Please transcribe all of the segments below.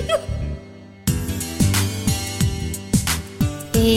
ఏ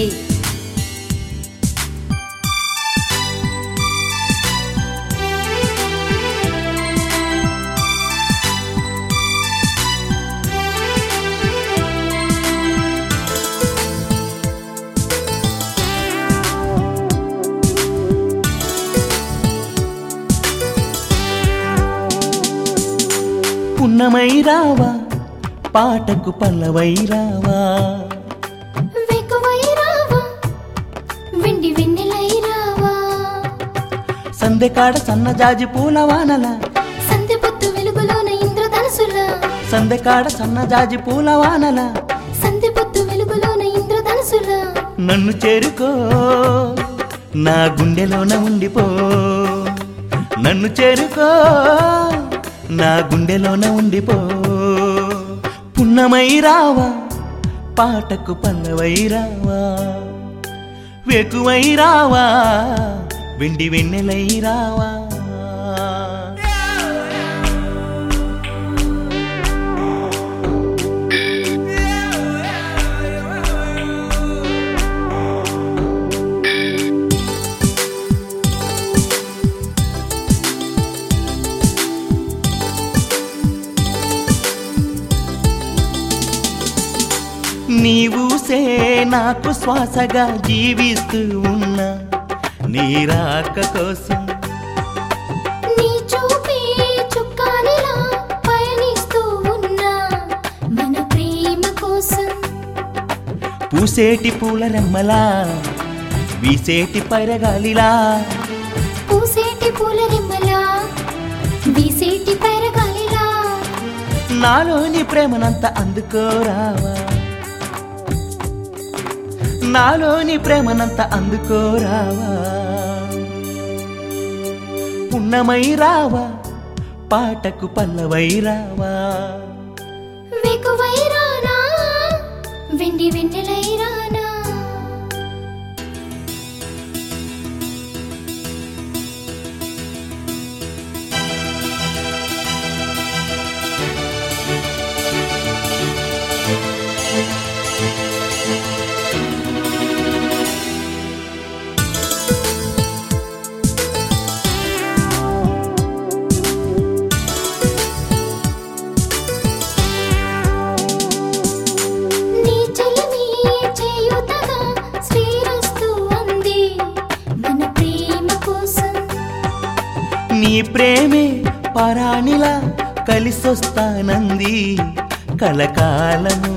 పున్నమై రావా పాటకు పల్లవై రావా వెకువై రావా వెండి వెన్నెలై రావా సందెకాడ సన్నజాజి పూల వానల సంధ్య పొత్తు వెలుగులోన ఇంద్రధనుసులా సందెకాడ సన్నజాజి పూల వానల సంధ్య పొత్తు వెలుగులోన ఇంద్రధనుసులా నన్ను చేరుకో నా గుండెలోన ఉండిపో నన్ను చేరుకో నా గుండెలోన ఉండిపో పున్నమై రావా పాటకు పల్లవై రావా వెకువై రావా వెండి వెన్నెలై రావా నీవుసే నాకు శ్వాసగా జీవిస్తూ ఉన్నా నీ రాక కోసం నీ చూపే చుక్కానిలా పయనిస్తూ ఉన్నా మన ప్రేమ కోసం పూసేటి పూల రెమ్మలా వీసేటి పైరగాలిలా పూసేటి పూల రెమ్మలా వీసేటి పైరగాలిలా నాలోని ప్రేమనంత అందుకోరావా నాలోని ప్రేమనంత అందుకోరావా పున్నమై రావా పాటకు పల్లవై రావా వెకువై రానా వెండి వెన్నెలై రానా నీ చెలిమి చేయుతగా శ్రీరస్తు అంది మన ప్రేమ కోసం నీ ప్రేమే పరాణిలా కలిసొస్తానంది కలకాలము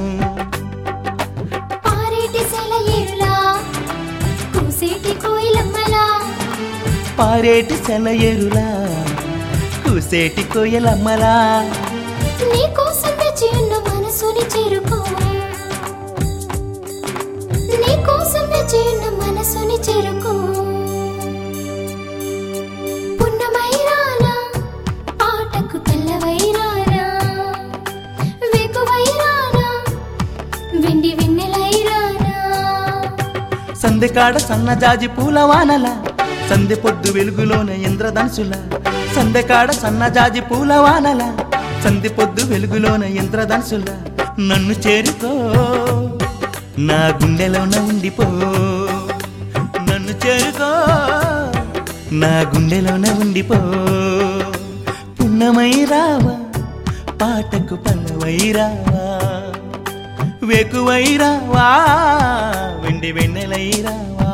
పారేటి సెలయేరులా కూసేటి కోయిలమ్మలా పారేటి సెలయేరులా కూసేటి కొయ్యలమ్మలా నీ కోసం వేచి ఉన్న మనసుని చేరుకో నీ కోసం వేచి ఉన్న మనసుని చేరుకో పున్నమై రానా పాటకు తెల్లవై రానా వెకువై రానా వెండి వెన్నెలై రానా సందెకాడ సన్నజాజి పూల వానల సందె పొద్దు వెలుగులోన ఇంద్రధనుసుల సందెకాడ సన్నజాజి పూల వానల సందె పొద్దు వెలుగులోన ఇంద్రధనుసుల నన్ను చేరుకో నా గుండెలోన ఉండిపో నన్ను చేరుకో నా గుండెలోన ఉండిపో పున్నమై రావా పాటకు పల్లవై రావా వెకువై రావా వెండి వెన్నెలై రావా